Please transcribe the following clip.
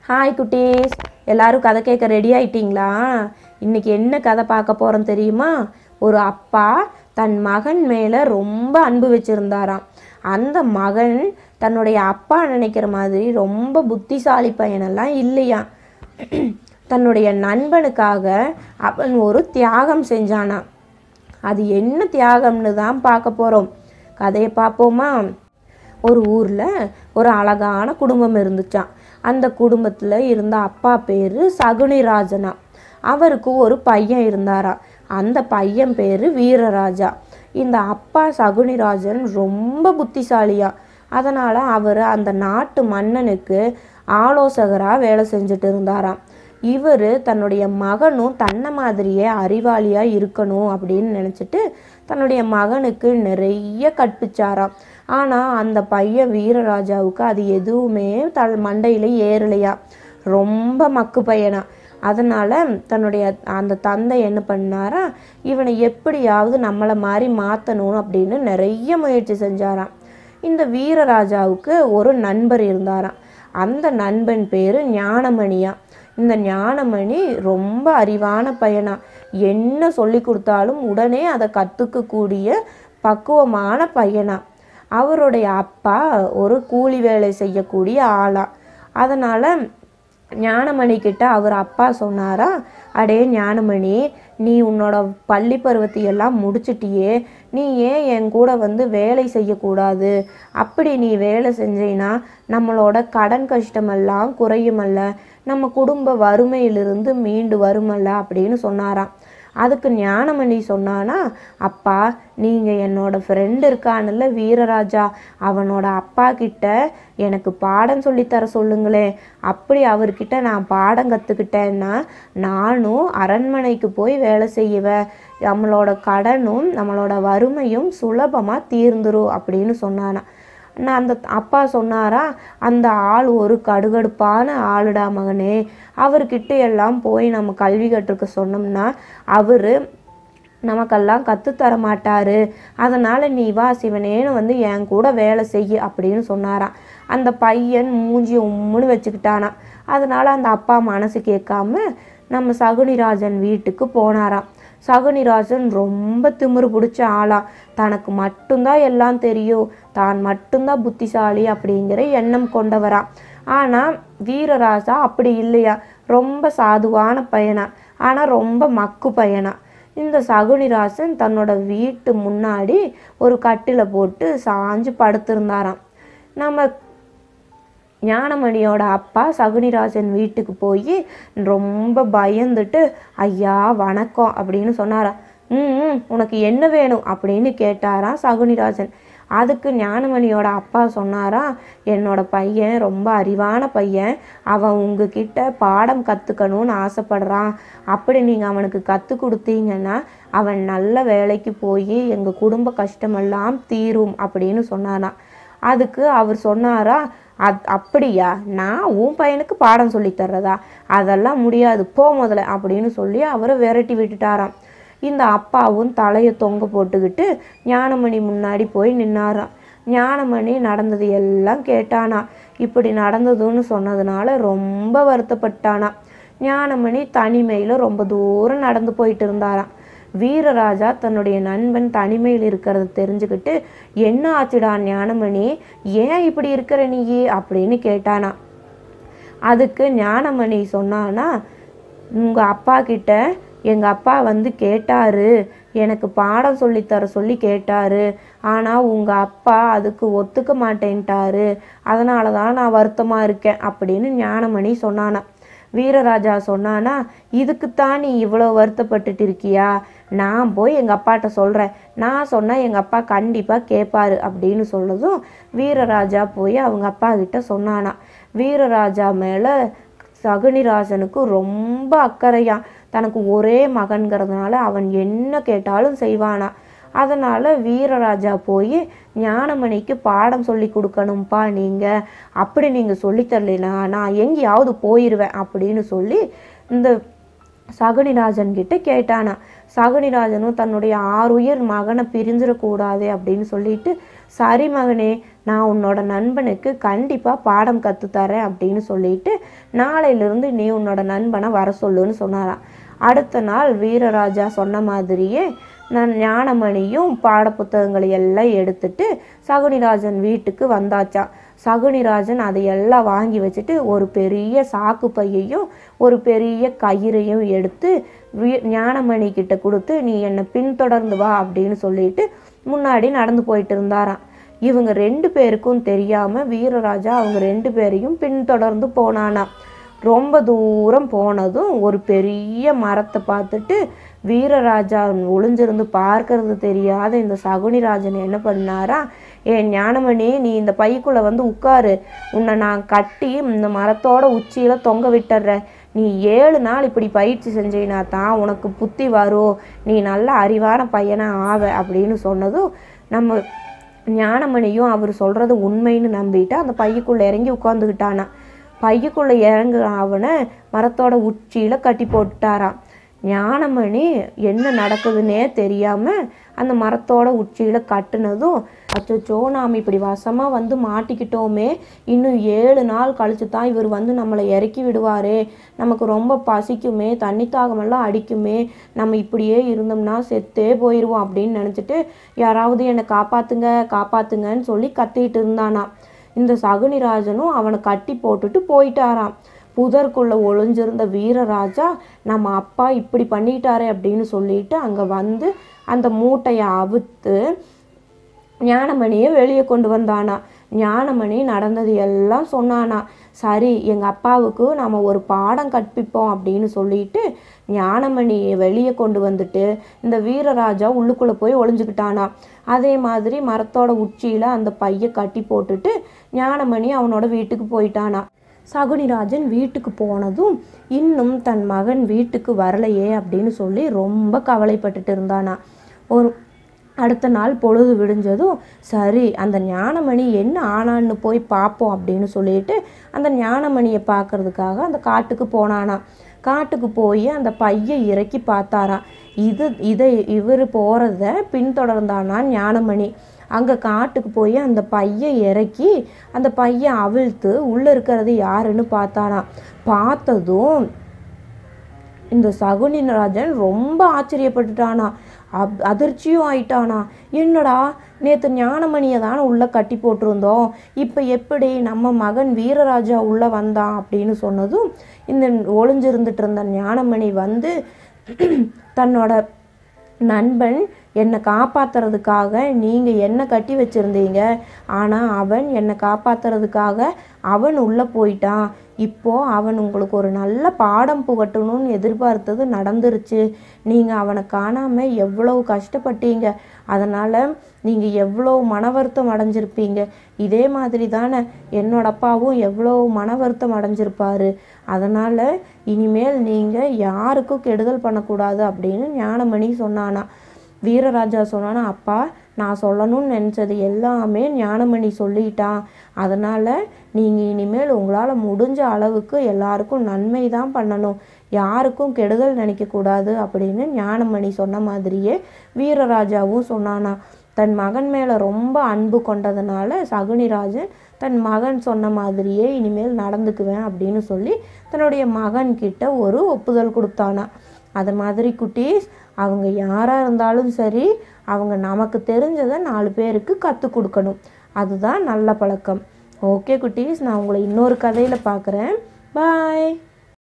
hi குட்டீஸ் எல்லாரும் கதை கேட்க ரெடி ஆயிட்டீங்களா இன்னைக்கு என்ன கதை பார்க்க போகிறோம் தெரியுமா ஒரு அப்பா தன் மகன் மேலே ரொம்ப அன்பு வச்சுருந்தாராம் அந்த மகன் தன்னுடைய அப்பா நினைக்கிற மாதிரி ரொம்ப புத்திசாலி பையனெல்லாம் இல்லையா தன்னுடைய நண்பனுக்காக அவன் ஒரு தியாகம் செஞ்சானாம் அது என்ன தியாகம்னு தான் பார்க்க போகிறோம் கதையை பார்ப்போமா ஒரு ஊரில் ஒரு அழகான குடும்பம் இருந்துச்சாம் அந்த குடும்பத்தில் இருந்த அப்பா பேர் சகுனிராஜனா அவருக்கு ஒரு பையன் இருந்தாராம் அந்த பையன் பேர் வீரராஜா இந்த அப்பா சகுனிராஜன் ரொம்ப புத்திசாலியா அதனால் அவர் அந்த நாட்டு மன்னனுக்கு ஆலோசகராக வேலை செஞ்சுட்டு இருந்தாராம் இவர் தன்னுடைய மகனும் தன்னை மாதிரியே அறிவாளியாக இருக்கணும் அப்படின்னு நினச்சிட்டு தன்னுடைய மகனுக்கு நிறைய கற்பிச்சாராம் ஆனால் அந்த பையன் வீரராஜாவுக்கு அது எதுவுமே த மண்டையில் ஏறலையா ரொம்ப மக்கு பையனா அதனால் தன்னுடைய அந்த தந்தை என்ன பண்ணாரா இவனை எப்படியாவது நம்மளை மாதிரி மாற்றணும் அப்படின்னு நிறைய முயற்சி செஞ்சாராம் இந்த வீரராஜாவுக்கு ஒரு நண்பர் இருந்தாராம் அந்த நண்பன் பேர் ஞானமணியா இந்த ஞானமணி ரொம்ப அறிவான பையனா என்ன சொல்லி கொடுத்தாலும் உடனே அதை கற்றுக்கக்கூடிய பக்குவமான பையனா அவருடைய அப்பா ஒரு கூலி வேலை செய்யக்கூடிய ஆளா அதனால் ஞானமணி கிட்ட அவர் அப்பா சொன்னாரா அடே ஞானமணி நீ உன்னோட பள்ளி பருவத்தை எல்லாம் முடிச்சிட்டியே நீ ஏன் என் கூட வந்து வேலை செய்யக்கூடாது அப்படி நீ வேலை செஞ்சீன்னா நம்மளோட கடன் கஷ்டமெல்லாம் குறையுமல்ல நம்ம குடும்ப வறுமையிலிருந்து மீண்டு வருமல்ல அப்படின்னு சொன்னாராம் அதுக்கு ஞானமணி சொன்னானா அப்பா நீங்கள் என்னோட ஃப்ரெண்டு இருக்கானுல்ல வீரராஜா அவனோட அப்பா கிட்ட எனக்கு பாடம் சொல்லித்தர சொல்லுங்களேன் அப்படி அவர்கிட்ட நான் பாடம் கற்றுக்கிட்டேன்னா நானும் அரண்மனைக்கு போய் வேலை செய்வேன் நம்மளோட கடனும் நம்மளோட வறுமையும் சுலபமாக தீர்ந்துரும் அப்படின்னு சொன்னானா நான் அந்த அப்பா சொன்னாரா அந்த ஆள் ஒரு கடுகடுப்பான ஆளுடா மகனே அவர்கிட்ட எல்லாம் போய் நம்ம கல்வி கற்றுக்க சொன்னோம்னா அவர் நமக்கெல்லாம் கற்றுத்தர மாட்டாரு அதனால் நீ வா சிவனேன்னு வந்து என் கூட வேலை செய்ய அப்படின்னு சொன்னாராம் அந்த பையன் மூஞ்சி உம்முன்னு வச்சுக்கிட்டானா அதனால் அந்த அப்பா மனசு கேட்காம நம்ம சகுனிராஜன் வீட்டுக்கு போனாராம் சகுனிராஜன் ரொம்ப திமிரு பிடிச்ச ஆளா தனக்கு மட்டும்தான் எல்லாம் தெரியும் தான் மட்டும்தான் புத்திசாலி அப்படிங்கிற எண்ணம் கொண்டவரா ஆனால் வீரராஜா அப்படி இல்லையா ரொம்ப சாதுவான பையனா ஆனால் ரொம்ப மக்கு பையனா இந்த சகுனிராசன் தன்னோட வீட்டு முன்னாடி ஒரு கட்டில போட்டு சாஞ்சு படுத்திருந்தாராம் நம்ம ஞானமணியோட அப்பா சகுனிராஜன் வீட்டுக்கு போய் ரொம்ப பயந்துட்டு ஐயா வணக்கம் அப்படின்னு சொன்னாராம் ம் ம், உனக்கு என்ன வேணும் அப்படின்னு கேட்டாராம் சகுனிராஜன் அதுக்கு ஞானமணியோட அப்பா சொன்னாராம் என்னோட பையன் ரொம்ப அறிவான பையன் அவன் உங்ககிட்ட பாடம் கற்றுக்கணும்னு ஆசைப்படுறான் அப்படி நீங்கள் அவனுக்கு கற்றுக் கொடுத்தீங்கன்னா அவன் நல்ல வேலைக்கு போய் எங்கள் குடும்ப கஷ்டமெல்லாம் தீரும் அப்படின்னு சொன்னாராம் அதுக்கு அவர் சொன்னாரா அத் அப்படியா நான் உன் பையனுக்கு பாடம் சொல்லித் தர்றதா அதெல்லாம் முடியாது போ முதல்ல அப்படின்னு சொல்லி அவரை விரட்டி விட்டுட்டாராம் இந்த அப்பாவும் தலையை தொங்க போட்டுக்கிட்டு ஞானமணி முன்னாடி போய் நின்னாராம் ஞானமணி நடந்தது எல்லாம் கேட்டானா இப்படி நடந்ததுன்னு சொன்னதுனால ரொம்ப வருத்தப்பட்டானா ஞானமணி தனிமையில் ரொம்ப தூரம் நடந்து போயிட்டு இருந்தாராம் வீரராஜா தன்னுடைய நண்பன் தனிமையில் இருக்கிறத தெரிஞ்சுக்கிட்டு என்ன ஆச்சுடா ஞானமணி ஏன் இப்படி இருக்கிற நீ அப்படின்னு கேட்டானா அதுக்கு ஞானமணி சொன்னானா உங்கள் அப்பா கிட்ட எங்கள் அப்பா வந்து கேட்டாரு எனக்கு பாடம் சொல்லித்தர சொல்லி கேட்டாரு ஆனால் உங்கள் அப்பா அதுக்கு ஒத்துக்க மாட்டேன்ட்டாரு அதனால தான் நான் வருத்தமாக இருக்கேன் அப்படின்னு ஞானமணி சொன்னானா வீரராஜா சொன்னானா இதுக்குத்தான் நீ இவ்வளோ வருத்தப்பட்டுட்டு இருக்கியா நான் போய் எங்கள் அப்பாட்ட சொல்கிறேன் நான் சொன்னால் எங்கள் அப்பா கண்டிப்பாக கேட்பாரு அப்படின்னு சொல்லதும் வீரராஜா போய் அவங்க அப்பா கிட்ட சொன்னானா வீரராஜா மேலே சகுனிராஜனுக்கு ரொம்ப அக்கறையா தனக்கு ஒரே மகன்கிறதுனால அவன் என்ன கேட்டாலும் செய்வானா அதனால் வீரராஜா போய் ஞானமணிக்கு பாடம் சொல்லி கொடுக்கணும்ப்பா நீங்கள் அப்படி நீங்கள் சொல்லித்தரலைனா நான் எங்கேயாவது போயிடுவேன் அப்படின்னு சொல்லி இந்த சகுனிராஜன் கிட்ட கேட்டானா சகுனிராஜனும் தன்னுடைய ஆறுயிர் மகனை பிரிஞ்சிடக்கூடாது அப்படின்னு சொல்லிட்டு சரி மகனே நான் உன்னோட நண்பனுக்கு கண்டிப்பாக பாடம் கற்றுத்தரேன் அப்படின்னு சொல்லிட்டு நாளையிலிருந்து நீ உன்னோட நண்பனை வர சொல்லுன்னு சொன்னாராம் அடுத்த நாள் வீரராஜா சொன்ன மாதிரியே நான் ஞானமணியும் பாடப்புத்தகங்களை எல்லாம் எடுத்துட்டு சகுனிராஜன் வீட்டுக்கு வந்தாச்சான் சகுனிராஜன் அதையெல்லாம் வாங்கி வச்சுட்டு ஒரு பெரிய சாக்கு பையையும் ஒரு பெரிய கயிறையும் எடுத்து வீ ஞானமணி கிட்ட கொடுத்து நீ என்னை பின்தொடர்ந்து வா அப்படின்னு சொல்லிட்டு முன்னாடி நடந்து போயிட்டு இருந்தாராம் இவங்க ரெண்டு பேருக்கும் தெரியாம வீரராஜா அவங்க ரெண்டு பேரையும் பின்தொடர்ந்து போனானாம் ரொம்ப தூரம் போனதும் ஒரு பெரிய மரத்தை பார்த்துட்டு வீரராஜா ஒளிஞ்சிருந்து பார்க்கறது தெரியாத இந்த சகுனிராஜன் என்ன பண்ணாரா ஏன் ஞானமணி நீ இந்த பைக்குள்ள வந்து உட்காரு உன்னை நான் கட்டி இந்த மரத்தோட உச்சியில தொங்க விட்டுறேன் நீ ஏழு நாள் இப்படி பயிற்சி செஞ்சீனா தான் உனக்கு புத்தி வரும் நீ நல்ல அறிவான பையனா ஆவ அப்படின்னு சொன்னதும் நம்ம ஞானமணியும் அவர் சொல்கிறது உண்மைன்னு நம்பிட்டு அந்த பையக்குள்ளே இறங்கி உட்காந்துக்கிட்டானா பையக்குள்ளே இறங்கு அவனை மரத்தோட உச்சியில் கட்டி போட்டுட்டாராம் ஞானமணி என்ன நடக்குதுன்னே தெரியாமல் அந்த மரத்தோட உச்சியில் கட்டுனதும் அச்சோ நாம் இப்படி வசமாக வந்து மாட்டிக்கிட்டோமே இன்னும் ஏழு நாள் கழிச்சு தான் இவர் வந்து நம்மளை இறக்கி விடுவாரே நமக்கு ரொம்ப பசிக்குமே தண்ணி தாகமெல்லாம் அடிக்குமே நம்ம இப்படியே இருந்தோம்னா செத்தே போயிடுவோம் அப்படின்னு நினச்சிட்டு யாராவது என்னை காப்பாத்துங்க காப்பாத்துங்கன்னு சொல்லி கத்திட்டு இருந்தானா இந்த சகுனிராஜனும் அவனை கட்டி போட்டுட்டு போயிட்டாராம் புதற்குள்ள ஒளிஞ்சிருந்த வீரராஜா நம்ம அப்பா இப்படி பண்ணிட்டாரே அப்படின்னு சொல்லிட்டு அங்கே வந்து அந்த மூட்டையை அவுத்து ஞானமணியை வெளியே கொண்டு வந்தானா ஞானமணி நடந்தது எல்லாம் சொன்னானா சரி எங்கள் அப்பாவுக்கு நம்ம ஒரு பாடம் கற்பிப்போம் அப்படின்னு சொல்லிட்டு ஞானமணியை வெளியே கொண்டு வந்துட்டு இந்த வீரராஜா உள்ளுக்குள்ளே போய் ஒளிஞ்சுக்கிட்டானா அதே மாதிரி மரத்தோட உச்சியில் அந்த பையை கட்டி போட்டுட்டு ஞானமணி அவனோட வீட்டுக்கு போயிட்டானா சகுனிராஜன் வீட்டுக்கு போனதும் இன்னும் தன் மகன் வீட்டுக்கு வரலையே அப்படின்னு சொல்லி ரொம்ப கவலைப்பட்டுட்டு இருந்தானா ஒரு அடுத்த நாள் பொழுது விடிஞ்சதும் சரி அந்த ஞானமணி என்ன ஆனான்னு போய் பார்ப்போம் அப்படின்னு சொல்லிட்டு அந்த ஞானமணியை பார்க்கறதுக்காக அந்த காட்டுக்கு போனானா காட்டுக்கு போய் அந்த பையை இறக்கி பார்த்தாராம் இது இதை இவர் போகிறத பின்தொடர்ந்தானா ஞானமணி அங்கே காட்டுக்கு போய் அந்த பையை இறக்கி அந்த பையை அவிழ்த்து உள்ளே இருக்கிறது யாருன்னு பார்த்தானா பார்த்ததும் இந்த சகுனிராஜன் ரொம்ப ஆச்சரியப்பட்டுட்டானா அப் அதிர்ச்சியும் ஆயிட்டானா என்னடா நேற்று ஞானமணியை தானே உள்ளே கட்டி போட்டிருந்தோம் இப்போ எப்படி நம்ம மகன் வீரராஜா உள்ளே வந்தான் அப்படின்னு சொன்னதும் இந்த ஒளிஞ்சிருந்துட்டு இருந்த ஞானமணி வந்து தன்னோட நண்பன் என்னை காப்பாத்துறதுக்காக நீங்கள் என்ன கட்டி வச்சுருந்தீங்க ஆனால் அவன் என்னை காப்பாத்துறதுக்காக அவன் உள்ளே போயிட்டான் இப்போ அவன் உங்களுக்கு ஒரு நல்ல பாடம் புகட்டணும்னு எதிர்பார்த்தது நடந்துருச்சு நீங்கள் அவனை காணாமல் எவ்வளவு கஷ்டப்பட்டீங்க அதனால் நீங்கள் எவ்வளோ மன வருத்தம் அடைஞ்சிருப்பீங்க இதே மாதிரி தானே என்னோட அப்பாவும் எவ்வளோ மன வருத்தம் அடைஞ்சிருப்பாரு அதனால் இனிமேல் நீங்கள் யாருக்கும் கெடுதல் பண்ணக்கூடாது அப்படின்னு ஞானமணி சொன்னானா வீரராஜா சொன்னானா அப்பா நான் சொல்லணும்னு நினச்சது எல்லாமே ஞானமணி சொல்லிட்டான் அதனால் நீங்கள் இனிமேல் உங்களால் முடிஞ்ச அளவுக்கு எல்லாருக்கும் நன்மை தான் பண்ணணும் யாருக்கும் கெடுதல் நினைக்கக்கூடாது அப்படின்னு ஞானமணி சொன்ன மாதிரியே வீரராஜாவும் சொன்னானா தன் மகன் மேலே ரொம்ப அன்பு கொண்டதுனால சகுனிராஜன் தன் மகன் சொன்ன மாதிரியே இனிமேல் நடந்துக்குவேன் அப்படின்னு சொல்லி தன்னுடைய மகன் கிட்ட ஒரு ஒப்புதல் கொடுத்தானா அது மாதிரி குட்டீஸ் அவங்க யாராக இருந்தாலும் சரி அவங்க நமக்கு தெரிஞ்சதை நாலு பேருக்கு கற்றுக் கொடுக்கணும் அதுதான் நல்ல பழக்கம் ஓகே குட்டீஸ் நான் உங்களை இன்னொரு கதையில் பார்க்குறேன் பாய்